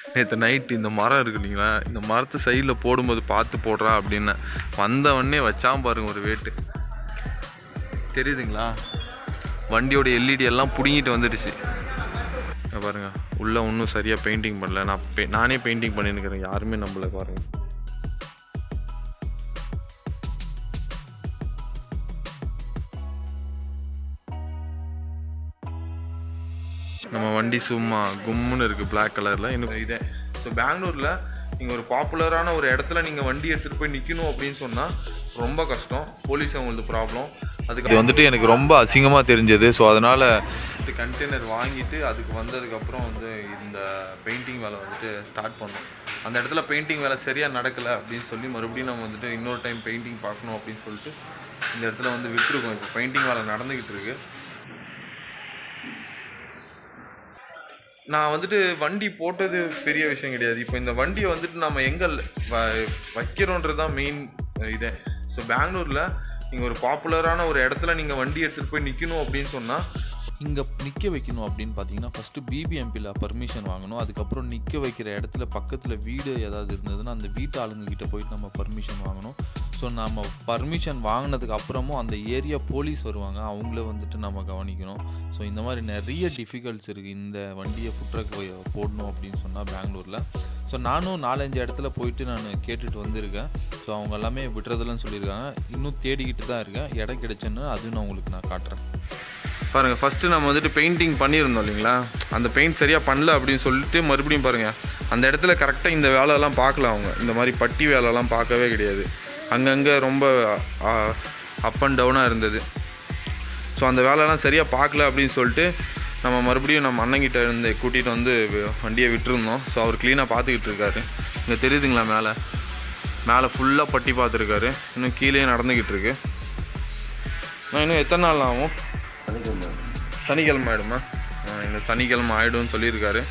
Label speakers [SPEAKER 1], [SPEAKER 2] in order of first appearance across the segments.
[SPEAKER 1] நேற்று நைட்டு இந்த மரம் இருக்கு இல்லைங்களா இந்த மரத்து சைடில் போடும்போது பார்த்து போடுறா அப்படின்னேன் வந்தவொடனே வச்சான் பாருங்க ஒரு வேட்டு தெரியுதுங்களா வண்டியோட எல்இடி எல்லாம் பிடுங்கிட்டு வந்துடுச்சு இங்க பாருங்க உள்ளே ஒன்றும் சரியாக பெயிண்டிங் பண்ணல நான் பே- நானே பெயிண்டிங் பண்ணியிருக்கிறேன் யாருமே நம்மள பாருங்க நம்ம வண்டி சும்மா கும்முன்னு இருக்குது Black கலரில் இன்னும் இதே ஸோ பெங்களூரில் நீங்கள் ஒரு பாப்புலரான ஒரு இடத்துல நீங்கள் வண்டி எடுத்துகிட்டு போய் நிற்கணும் அப்படின்னு சொன்னால் ரொம்ப கஷ்டம் போலீஸ் அவங்களுக்கு ப்ராப்ளம் அதுக்கு இது வந்துட்டு எனக்கு ரொம்ப அசிங்கமாக தெரிஞ்சது ஸோ அதனால் இது கண்டெய்னர் வாங்கிட்டு அதுக்கு வந்ததுக்கப்புறம் வந்து இந்த பெயிண்டிங் வேலை வந்துட்டு ஸ்டார்ட் பண்ணோம் அந்த இடத்துல பெயிண்டிங் வேலை சரியாக நடக்கலை அப்படின்னு சொல்லி மறுபடியும் நம்ம வந்துட்டு இன்னொரு டைம் பெயிண்டிங் பார்க்கணும் அப்படின்னு சொல்லிட்டு இந்த இடத்துல வந்து விட்டுருக்கோம் இப்போ பெயிண்டிங் வேலை நடந்துக்கிட்டு இருக்கு நான் வந்துட்டு வண்டி போட்டது பெரிய விஷயம் கிடையாது இப்போ இந்த வண்டியை வந்துட்டு நம்ம எங்கே வைக்கிறோன்றது தான் மெயின் இதே ஸோ பெங்களூரில் நீங்கள் ஒரு பாப்புலரான ஒரு இடத்துல நீங்கள் வண்டி எடுத்துகிட்டு போய் நிற்கணும் அப்படின்னு சொன்னால்
[SPEAKER 2] இங்கே நிற்க வைக்கணும் அப்படின்னு பார்த்தீங்கன்னா ஃபஸ்ட்டு பிபிஎம்பியில் பர்மிஷன் வாங்கணும் அதுக்கப்புறம் நிற்க வைக்கிற இடத்துல பக்கத்தில் வீடு ஏதாவது இருந்ததுன்னா அந்த வீட்டு ஆளுங்க கிட்ட போயிட்டு நம்ம பர்மிஷன் வாங்கணும் ஸோ நம்ம பர்மிஷன் வாங்கினதுக்கு அப்புறமும் அந்த ஏரியா போலீஸ் வருவாங்க அவங்கள வந்துட்டு நம்ம கவனிக்கணும் ஸோ இந்த மாதிரி நிறைய டிஃபிகல்ட்ஸ் இருக்குது இந்த வண்டியை ஃபுட்ரக் போடணும் அப்படின்னு சொன்னால் பெங்களூரில் ஸோ நானும் நாலஞ்சு இடத்துல போயிட்டு நான் கேட்டுட்டு வந்திருக்கேன் ஸோ அவங்க எல்லாமே விட்டுறதில்லன்னு சொல்லியிருக்காங்க இன்னும் தேடிக்கிட்டு தான் இருக்கேன் இடம் கிடைச்சேன்னு அதுவும் நான் உங்களுக்கு நான் காட்டுறேன்
[SPEAKER 1] பாருங்கள் ஃபஸ்ட்டு நம்ம வந்துட்டு பெயிண்டிங் பண்ணியிருந்தோம் இல்லைங்களா அந்த பெயிண்ட் சரியாக பண்ணல அப்படின்னு சொல்லிட்டு மறுபடியும் பாருங்கள் அந்த இடத்துல கரெக்டாக இந்த வேலையெல்லாம் பார்க்கல அவங்க இந்த மாதிரி பட்டி வேலைலாம் பார்க்கவே கிடையாது அங்கங்கே ரொம்ப அப் அண்ட் டவுனாக இருந்தது ஸோ அந்த வேலைலாம் சரியாக பார்க்கல அப்படின்னு சொல்லிட்டு நம்ம மறுபடியும் நம்ம அண்ணங்கிட்ட இருந்து கூட்டிகிட்டு வந்து வி- வண்டியை விட்டுருந்தோம் ஸோ அவர் க்ளீனாக பார்த்துக்கிட்டு இருக்காரு இங்கே தெரியுதுங்களா மேலே மேலே ஃபுல்லாக பட்டி பார்த்துருக்காரு இன்னும் கீழே நடந்துக்கிட்டு இருக்கு நான் இன்னும் எத்தனை நாள் ஆகும் சனிக்கிழமை ஆயிடுமா ஆ, இந்த சனிக்கிழமை ஆயிடும்னு சொல்லியிருக்காரு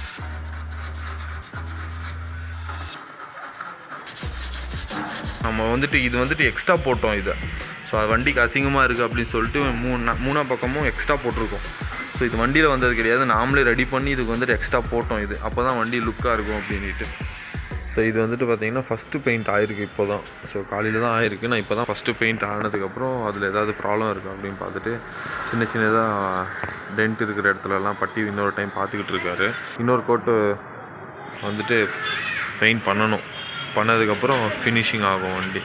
[SPEAKER 1] நம்ம வந்துட்டு இது வந்துட்டு எக்ஸ்ட்ரா போட்டோம் இதை ஸோ அது வண்டிக்கு அசிங்கமாக இருக்குது அப்படின்னு சொல்லிட்டு மூணு மூணா பக்கமும் எக்ஸ்ட்ரா போட்டிருக்கோம் ஸோ இது வண்டியில் வந்தது கிடையாது நாமளே ரெடி பண்ணி இதுக்கு வந்துட்டு எக்ஸ்ட்ரா போட்டோம் இது அப்போ தான் வண்டி லுக்காக இருக்கும் அப்படின்ட்டு ஸோ இது வந்துட்டு பார்த்தீங்கன்னா ஃபஸ்ட்டு பெயிண்ட் ஆயிருக்கு இப்போ தான் ஸோ காலையில் தான் ஆயிருக்கு நான் இப்போ தான் ஃபஸ்ட்டு பெயிண்ட் ஆனதுக்கப்புறம் அதில் ஏதாவது ப்ராப்ளம் இருக்குது அப்படின்னு பார்த்துட்டு சின்ன சின்னதாக டென்ட் இருக்கிற இடத்துலலாம் பட்டி இன்னொரு டைம் பார்த்துக்கிட்டு இருக்காரு இன்னொரு கோட்டு வந்துட்டு பெயிண்ட் பண்ணணும் பண்ணதுக்கப்புறம் ஃபினிஷிங் ஆகும் வண்டி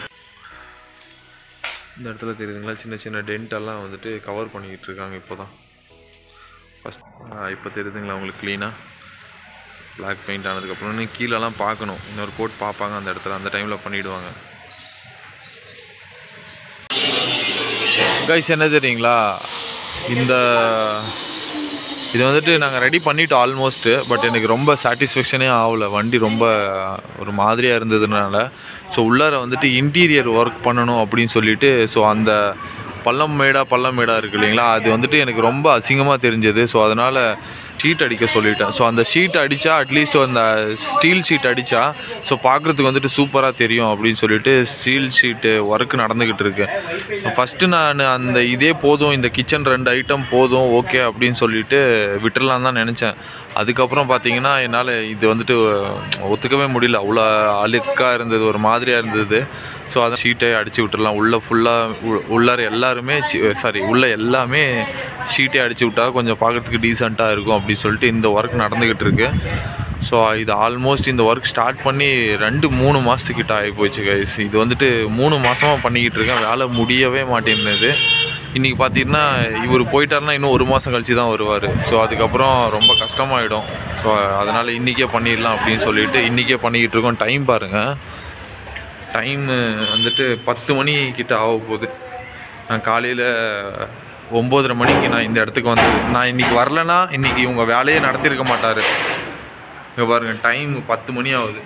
[SPEAKER 1] இந்த இடத்துல தெரியுதுங்களா சின்ன சின்ன டென்ட் எல்லாம் வந்துட்டு கவர் பண்ணிக்கிட்டு இருக்காங்க இப்போ தான் ஃபஸ்ட் இப்போ தெரியுதுங்களா உங்களுக்கு க்ளீனாக Black பெயிண்ட் ஆனதுக்கப்புறம் இன்னும் கீழெல்லாம் பார்க்கணும் இன்னொரு கோட் பார்ப்பாங்க அந்த இடத்துல அந்த டைமில் பண்ணிவிடுவாங்க கைஸ் என்ன தெரியுங்களா இந்த இது வந்துட்டு நாங்கள் ரெடி பண்ணிட்டோம் ஆல்மோஸ்ட்டு பட் எனக்கு ரொம்ப சாட்டிஸ்ஃபேக்ஷனே ஆகல வண்டி ரொம்ப ஒரு மாதிரியாக இருந்ததுனால ஸோ உள்ளார வந்துட்டு இன்டீரியர் ஒர்க் பண்ணணும் அப்படின்னு சொல்லிட்டு ஸோ அந்த பள்ளம் மேடா பள்ளம் மேடா இருக்கு இல்லைங்களா அது வந்துட்டு எனக்கு ரொம்ப அசிங்கமாக தெரிஞ்சது ஸோ அதனால் ஷீட் அடிக்க சொல்லிட்டேன் ஸோ அந்த ஷீட் அடித்தா அட்லீஸ்ட் அந்த ஸ்டீல் ஷீட் அடித்தா ஸோ பார்க்குறதுக்கு வந்துட்டு சூப்பராக தெரியும் அப்படின்னு சொல்லிட்டு ஸ்டீல் ஷீட்டு ஒர்க் நடந்துக்கிட்டு இருக்கு ஃபஸ்ட்டு நான் அந்த இதே போதும் இந்த கிச்சன் ரெண்டு ஐட்டம் போதும் ஓகே அப்படின்னு சொல்லிட்டு விட்டுறலாம் தான் நினச்சேன் அதுக்கப்புறம் பார்த்தீங்கன்னா என்னால் இது வந்துட்டு ஒத்துக்கவே முடியல அவ்வளோ அழுக்காக இருந்தது ஒரு மாதிரியாக இருந்தது ஸோ அதை ஷீட்டை அடித்து விட்டுறலாம் உள்ளே ஃபுல்லாக உள்ளார எல்லாருமே சாரி உள்ள எல்லாமே ஷீட்டே அடித்து விட்டா கொஞ்சம் பார்க்குறதுக்கு டீசெண்டாக இருக்கும் அப்படின்னு சொல்லிட்டு இந்த ஒர்க் நடந்துக்கிட்டு இருக்கு ஸோ இது ஆல்மோஸ்ட் இந்த ஒர்க் ஸ்டார்ட் பண்ணி ரெண்டு மூணு மாதத்துக்கிட்ட ஆகி போச்சு கைஸ் இது வந்துட்டு மூணு மாதமாக பண்ணிக்கிட்டு இருக்கேன் வேலை முடியவே மாட்டேங்குது இன்றைக்கி பார்த்தீங்கன்னா இவர் போயிட்டாருன்னா இன்னும் ஒரு மாதம் கழிச்சு தான் வருவார் ஸோ அதுக்கப்புறம் ரொம்ப கஷ்டமாயிடும் ஸோ அதனால் இன்றைக்கே பண்ணிடலாம் அப்படின்னு சொல்லிட்டு இன்றைக்கே பண்ணிக்கிட்டு இருக்கோம் டைம் பாருங்கள் டைமு வந்துட்டு பத்து மணி கிட்ட ஆக போகுது நான் காலையில் ஒம்போதரை மணிக்கு நான் இந்த இடத்துக்கு வந்தது நான் இன்றைக்கி வரலனா இன்றைக்கி இவங்க வேலையே நடத்தியிருக்க மாட்டார் இங்கே பாருங்கள் டைம் பத்து மணி ஆகுது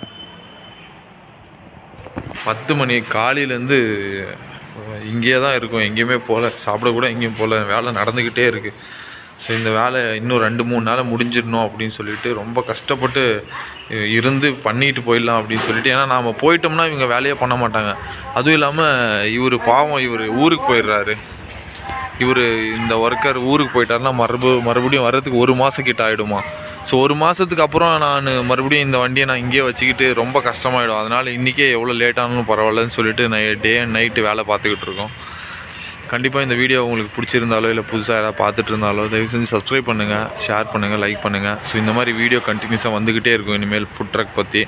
[SPEAKER 1] பத்து மணி காலையிலேருந்து இங்கேயே தான் இருக்கும் எங்கேயுமே போகல சாப்பிட கூட எங்கேயும் போகல வேலை நடந்துக்கிட்டே இருக்குது ஸோ இந்த வேலை இன்னும் ரெண்டு மூணு நாள் முடிஞ்சிடணும் அப்படின்னு சொல்லிட்டு ரொம்ப கஷ்டப்பட்டு இ- இருந்து பண்ணிட்டு போயிடலாம் அப்படின்னு சொல்லிட்டு ஏன்னா நாம் போயிட்டோம்னா இவங்க வேலையே பண்ண மாட்டாங்க அதுவும் இல்லாமல் இவர் பாவம் இவர் ஊருக்கு போயிடுறாரு இவர் இந்த ஒர்க்கர் ஊருக்கு போயிட்டாருன்னா மறுபு மறுபடியும் வர்றதுக்கு ஒரு மாதம் கிட்ட ஆகிடுமா ஸோ ஒரு மாதத்துக்கு அப்புறம் நான் மறுபடியும் இந்த வண்டியை நான் இங்கேயே வச்சுக்கிட்டு ரொம்ப கஷ்டமாயிடும் அதனால் இன்றைக்கே எவ்வளோ லேட் ஆனாலும் பரவாயில்லன்னு சொல்லிட்டு நை டே அண்ட் நைட்டு வேலை பார்த்துக்கிட்டு இருக்கோம் கண்டிப்பாக இந்த வீடியோ உங்களுக்கு பிடிச்சிருந்தாலோ இல்லை புதுசாக யாராவது பார்த்துட்டு இருந்தாலோ தயவு செஞ்சு சப்ஸ்கிரைப் பண்ணுங்கள் ஷேர் பண்ணுங்கள் லைக் பண்ணுங்கள் ஸோ இந்த மாதிரி வீடியோ கண்டினியூஸாக வந்துக்கிட்டே இருக்கும் இனிமேல் ஃபுட் ட்ரக் பற்றி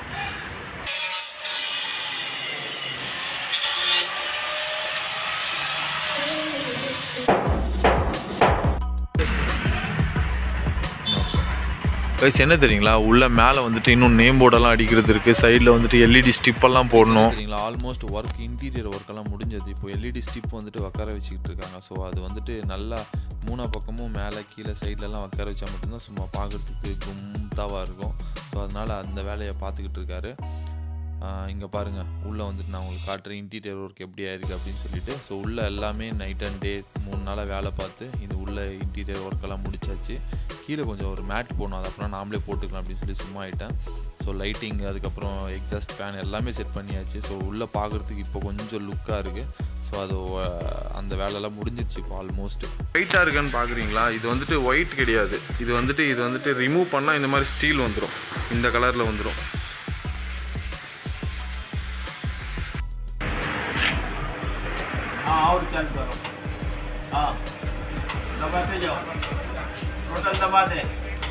[SPEAKER 1] கைஸ் என்ன தெரியுங்களா உள்ள மேலே வந்துட்டு இன்னும் நேம் போர்டெல்லாம் அடிக்கிறது இருக்குது சைடில் வந்துட்டு எல்இடி ஸ்டிப்பெல்லாம் போடணும்
[SPEAKER 2] சரிங்களா ஆல்மோஸ்ட் ஒர்க் இன்டீரியர் ஒர்க்கெல்லாம் முடிஞ்சது இப்போ எல்இடி ஸ்டிப் வந்துட்டு உட்கார வச்சுக்கிட்டு இருக்காங்க ஸோ அது வந்துட்டு நல்லா மூணா பக்கமும் மேலே கீழே சைட்லலாம் உட்கார வச்சா மட்டும்தான் சும்மா பார்க்குறதுக்கு கும்தாவாக இருக்கும் ஸோ அதனால் அந்த வேலையை பார்த்துக்கிட்டு இருக்காரு இங்கே பாருங்கள் உள்ளே வந்துட்டு நான் உங்களுக்கு காட்டுறேன் இன்டீரியர் ஒர்க் எப்படி ஆயிருக்கு அப்படின்னு சொல்லிட்டு ஸோ உள்ளே எல்லாமே நைட் அண்ட் டே மூணு நாளாக வேலை பார்த்து இது உள்ள இன்டீரியர் ஒர்க்கெல்லாம் முடிச்சாச்சு கீழே கொஞ்சம் ஒரு மேட் போடணும் அது அப்புறம் நாமளே போட்டுக்கலாம் அப்படின்னு சொல்லி சும்மா ஆயிட்டேன் ஸோ லைட்டிங் அதுக்கப்புறம் எக்ஸாஸ்ட் ஃபேன் எல்லாமே செட் பண்ணியாச்சு ஸோ உள்ளே பார்க்குறதுக்கு இப்போ கொஞ்சம் லுக்காக இருக்குது ஸோ அது அஹ், அந்த வேலையெல்லாம் முடிஞ்சிருச்சு இப்போ ஆல்மோஸ்ட்
[SPEAKER 1] ஒயிட்டாக இருக்கான்னு பார்க்குறீங்களா இது வந்துட்டு ஒயிட் கிடையாது இது வந்துட்டு இது வந்துட்டு ரிமூவ் பண்ணால் இந்த மாதிரி ஸ்டீல் வந்துடும் இந்த கலரில் வந்துடும்
[SPEAKER 3] हाँ और चेंज करो हाँ दबाते जाओ टोटल दबा दे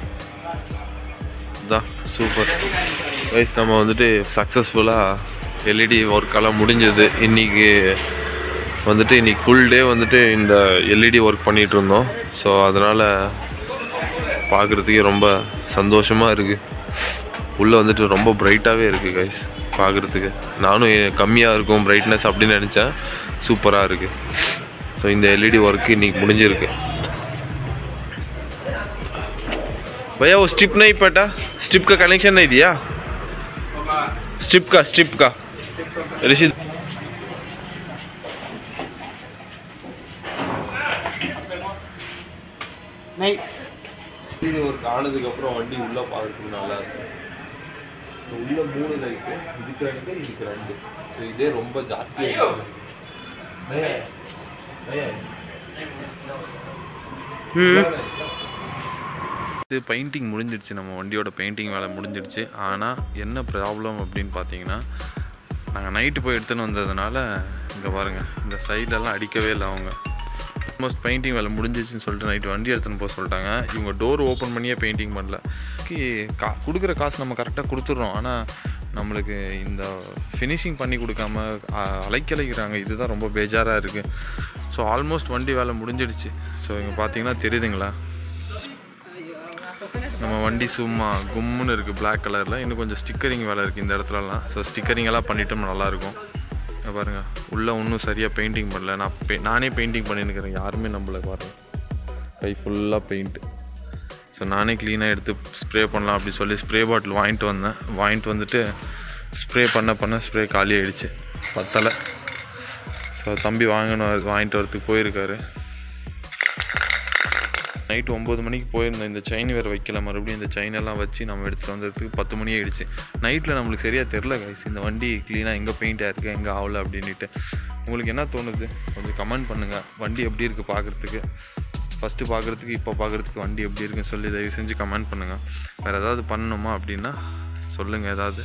[SPEAKER 1] தான் சூப்பர் கைஸ் நம்ம வந்துட்டு சக்ஸஸ்ஃபுல்லாக எல்இடி ஒர்க்கெல்லாம் முடிஞ்சது இன்றைக்கி வந்துட்டு இன்றைக்கி ஃபுல் டே வந்துட்டு இந்த எல்இடி ஒர்க் பண்ணிகிட்டு இருந்தோம் ஸோ அதனால் பார்க்குறதுக்கே ரொம்ப சந்தோஷமாக இருக்குது உள்ளே வந்துட்டு ரொம்ப பிரைட்டாகவே இருக்குது கைஸ் பார்க்குறதுக்கு நானும் கம்மியாக இருக்கும் பிரைட்னஸ் அப்படின்னு நினச்சேன் சூப்பராக இருக்குது ஸோ இந்த எல்இடி ஒர்க்கு இன்றைக்கி முடிஞ்சிருக்கு भैया वो स्ट्रिप नहीं पटा स्ट्रिप का कनेक्शन नहीं दिया स्ट्रिप का स्ट्रिप का ऋषि
[SPEAKER 3] नहीं
[SPEAKER 1] இது ஒரு ஆனதுக்கு அப்புறம் வண்டி உள்ள பார்க்கறதுக்கு நல்லா இருக்கும் ஸோ உள்ள மூணு லைட்டு இதுக்கு ரெண்டு இதுக்கு ரெண்டு ஸோ இதே ரொம்ப ஜாஸ்தியாக இருக்கு भैया, भैया। இது பெயிண்டிங் முடிஞ்சிடுச்சு நம்ம வண்டியோட பெயிண்டிங் வேலை முடிஞ்சிடுச்சு ஆனால் என்ன ப்ராப்ளம் அப்படின்னு பார்த்தீங்கன்னா நாங்கள் நைட்டு போய் எடுத்துன்னு வந்ததுனால இங்கே பாருங்கள் இந்த சைட்லலாம் அடிக்கவே இல்லை அவங்க ஆல்மோஸ்ட் பெயிண்டிங் வேலை முடிஞ்சிச்சுன்னு சொல்லிட்டு நைட்டு வண்டி எடுத்துன்னு போக சொல்லிட்டாங்க இவங்க டோர் ஓப்பன் பண்ணியே பெயிண்டிங் பண்ணல கி- கா கொடுக்குற காசு நம்ம கரெக்டாக கொடுத்துட்றோம் ஆனால் நம்மளுக்கு இந்த ஃபினிஷிங் பண்ணி கொடுக்காம அ- அலைக்கலைக்கிறாங்க இதுதான் ரொம்ப பேஜாராக இருக்குது ஸோ ஆல்மோஸ்ட் வண்டி வேலை முடிஞ்சிடுச்சு ஸோ இங்கே பார்த்தீங்கன்னா தெரியுதுங்களா நம்ம வண்டி சும்மா கும்முன்னு இருக்குது Black கலரில் இன்னும் கொஞ்சம் ஸ்டிக்கரிங் வேலை இருக்குது இந்த இடத்துலலாம் ஸோ ஸ்டிக்கரிங் எல்லாம் பண்ணிட்டோம் நல்லாயிருக்கும் இங்க பாருங்க உள்ளே இன்னும் சரியாக பெயிண்டிங் பண்ணல நான் பெ நானே பெயிண்டிங் பண்ணியிருக்கிறேன் யாருமே நம்மள பாருங்க கை ஃபுல்லாக பெயிண்ட் ஸோ நானே க்ளீனாக எடுத்து ஸ்ப்ரே பண்ணலாம் அப்படி சொல்லி ஸ்ப்ரே பாட்டில் வாங்கிட்டு வந்தேன் வாங்கிட்டு வந்துட்டு ஸ்ப்ரே பண்ண பண்ண ஸ்ப்ரே காலி ஆயிடுச்சு பத்தலை ஸோ தம்பி வாங்கணும் வாங்கிட்டு வரதுக்கு போயிருக்காரு நைட் ஒம்பது மணிக்கு போயிருந்தோம் இந்த செயின் வேறு வைக்கல மறுபடியும் இந்த செயின் எல்லாம் வச்சு நம்ம எடுத்துகிட்டு வந்ததுக்கு பத்து மணி ஆயிடுச்சு நைட்டில் நம்மளுக்கு சரியாக தெரில கைஸ் இந்த வண்டி க்ளீனாக எங்கே பெயிண்ட் ஆயிருக்கு எங்கே ஆகல அப்படின்ட்டு உங்களுக்கு என்ன தோணுது கொஞ்சம் கமெண்ட் பண்ணுங்கள் வண்டி எப்படி இருக்குது பார்க்குறதுக்கு ஃபஸ்ட்டு பார்க்குறதுக்கு இப்போ பார்க்குறதுக்கு வண்டி எப்படி இருக்குன்னு சொல்லி தயவு செஞ்சு கமெண்ட் பண்ணுங்கள் வேறு ஏதாவது பண்ணணுமா அப்படின்னா சொல்லுங்கள் ஏதாவது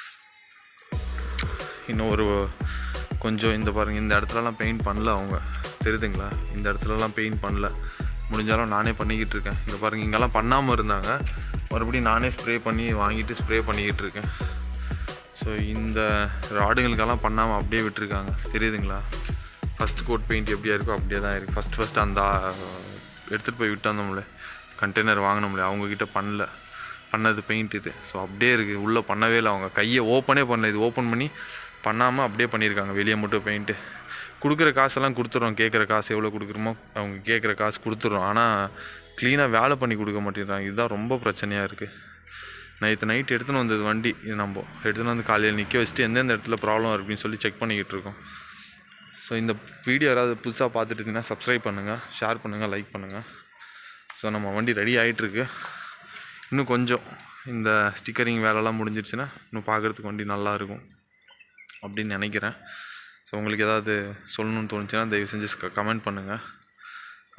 [SPEAKER 1] இன்னும் ஒரு கொஞ்சம் இந்த பாருங்கள் இந்த இடத்துலலாம் பெயிண்ட் பண்ணல அவங்க தெரியுதுங்களா இந்த இடத்துலலாம் பெயிண்ட் பண்ணல முடிஞ்சாலும் நானே பண்ணிக்கிட்டு இருக்கேன் இங்கே பாருங்கள் இங்கெல்லாம் பண்ணாமல் இருந்தாங்க மறுபடியும் நானே ஸ்ப்ரே பண்ணி வாங்கிட்டு ஸ்ப்ரே பண்ணிக்கிட்டு இருக்கேன் ஸோ இந்த ராடுங்களுக்கெல்லாம் பண்ணாமல் அப்படியே விட்டுருக்காங்க தெரியுதுங்களா ஃபஸ்ட் கோட் பெயிண்ட் எப்படியா இருக்கோ அப்படியே தான் இருக்குது ஃபஸ்ட் ஃபஸ்ட் அந்த எடுத்துகிட்டு போய் விட்டு வந்தோம்ல கண்டெய்னர் வாங்கினோம்ல அவங்கக்கிட்ட பண்ணல பண்ணது பெயிண்ட் இது ஸோ அப்படியே இருக்குது உள்ளே பண்ணவே இல்லை அவங்க கையை ஓப்பனே பண்ணல இது ஓப்பன் பண்ணி பண்ணாமல் அப்படியே பண்ணியிருக்காங்க வெளியே மட்டும் பெயிண்ட்டு கொடுக்குற காசெல்லாம் கொடுத்துறோம் கேட்குற காசு எவ்வளோ கொடுக்குறோமோ அவங்க கேட்குற காசு கொடுத்துறோம் ஆனால் க்ளீனாக வேலை பண்ணி கொடுக்க மாட்டேங்கிறாங்க இதுதான் ரொம்ப பிரச்சனையாக இருக்குது நைட்டு நைட் எடுத்துன்னு வந்தது வண்டி இது நம்ம எடுத்துன்னு வந்து காலையில் நிற்க வச்சுட்டு எந்தெந்த இடத்துல ப்ராப்ளம் இருக்குன்னு சொல்லி செக் பண்ணிக்கிட்டு இருக்கோம் ஸோ இந்த வீடியோ யாராவது புதுசாக பார்த்துட்டு இருந்தீங்கன்னா சப்ஸ்கிரைப் பண்ணுங்கள் ஷேர் பண்ணுங்கள் லைக் பண்ணுங்கள் ஸோ நம்ம வண்டி ரெடி ஆகிட்டுருக்கு இன்னும் கொஞ்சம் இந்த ஸ்டிக்கரிங் வேலைலாம் முடிஞ்சிருச்சுன்னா இன்னும் பார்க்குறதுக்கு வண்டி நல்லா இருக்கும் அப்படின்னு நினைக்கிறேன் ஸோ உங்களுக்கு ஏதாவது சொல்லணும்னு தோணுச்சுன்னா தயவு செஞ்சு கமெண்ட் பண்ணுங்கள்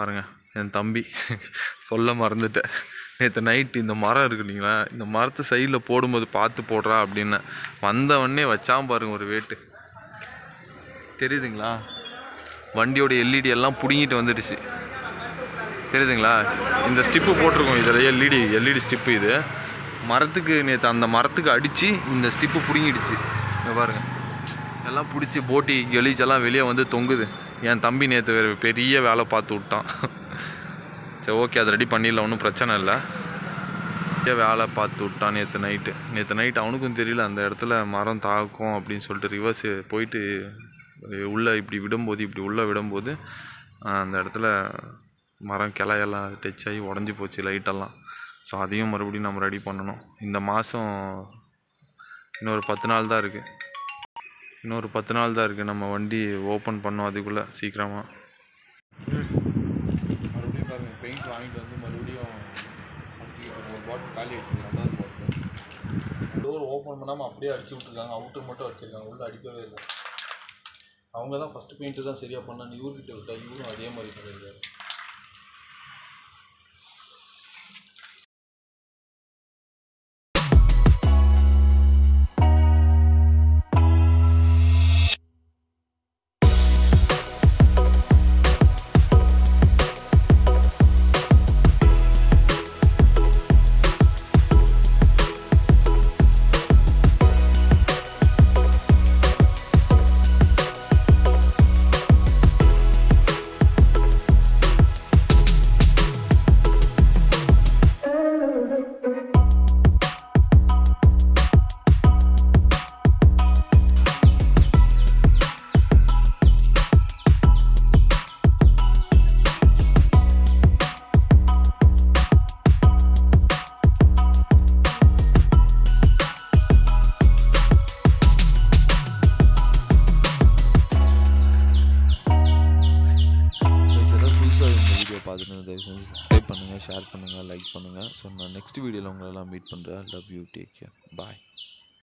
[SPEAKER 1] பாருங்கள் என் தம்பி சொல்ல மறந்துட்டேன் நேற்று நைட் இந்த மரம் இருக்கு இல்லைங்களா இந்த மரத்து சைடில் போடும்போது பார்த்து போடுறா அப்படின்னு வந்தவொடனே வச்சான் பாருங்க ஒரு வேட்டு தெரியுதுங்களா வண்டியோட எல்இடி எல்லாம் பிடுங்கிட்டு வந்துடுச்சு தெரியுதுங்களா இந்த ஸ்டிப்பு போட்டிருக்கோம் இதில் எல்இடி எல்இடி ஸ்டிப்பு இது மரத்துக்கு நேற்று அந்த மரத்துக்கு அடித்து இந்த ஸ்டிப்பு பிடுங்கிடுச்சு இங்க பாருங்க எல்லாம் பிடிச்சி போட்டி எலிச்செல்லாம் வெளியே வந்து தொங்குது என் தம்பி நேற்று பெரிய வேலை பார்த்து விட்டான் சரி ஓகே அதை ரெடி பண்ணிடல ஒன்றும் பிரச்சனை இல்லை பெரிய வேலை பார்த்து விட்டான் நேற்று நைட்டு நேற்று நைட் அவனுக்கும் தெரியல அந்த இடத்துல மரம் தாக்கும் அப்படின்னு சொல்லிட்டு ரிவர்ஸ் போயிட்டு உள்ளே இப்படி விடும்போது இப்படி உள்ளே விடும்போது ஆஹ், அந்த இடத்துல மரம் கிளையெல்லாம் டச் ஆகி உடஞ்சி போச்சு லைட்டெல்லாம் ஸோ அதையும் மறுபடியும் நம்ம ரெடி பண்ணணும் இந்த மாதம் இன்னொரு பத்து நாள் தான் இருக்குது இன்னொரு பத்து நாள் தான் இருக்குது நம்ம வண்டி ஓப்பன் பண்ணோம் அதுக்குள்ளே சீக்கிரமாக மறுபடியும் பாருங்கள் பெயிண்ட் வாங்கிட்டு வந்து மறுபடியும் அடிச்சுக்கிட்டு ஒரு பாட்டில் காலி அடிச்சுங்க ரெண்டாவது பாட்டில் டோர் ஓப்பன் பண்ணாமல் அப்படியே அடிச்சு விட்ருக்காங்க அவுட்டர் மட்டும் அடிச்சிருக்காங்க உள்ளே அடிக்கவே இல்லை அவங்க தான் ஃபஸ்ட்டு பெயிண்ட்டு தான் சரியாக பண்ணாங்க இவர்கிட்ட விட்டா இவரும் அதே மாதிரி பண்ணியிருக்காரு
[SPEAKER 2] கைஸ் ஏதாவது புதுசாக இந்த வீடியோ பார்த்துட்டு தயவு செஞ்சு சப்ஸ்கிரைப் பண்ணுங்கள் ஷேர் பண்ணுங்கள் லைக் பண்ணுங்கள் ஸோ நான் நெக்ஸ்ட் வீடியோவில் உங்களெல்லாம் மீட் பண்ணுறேன் love you take care bye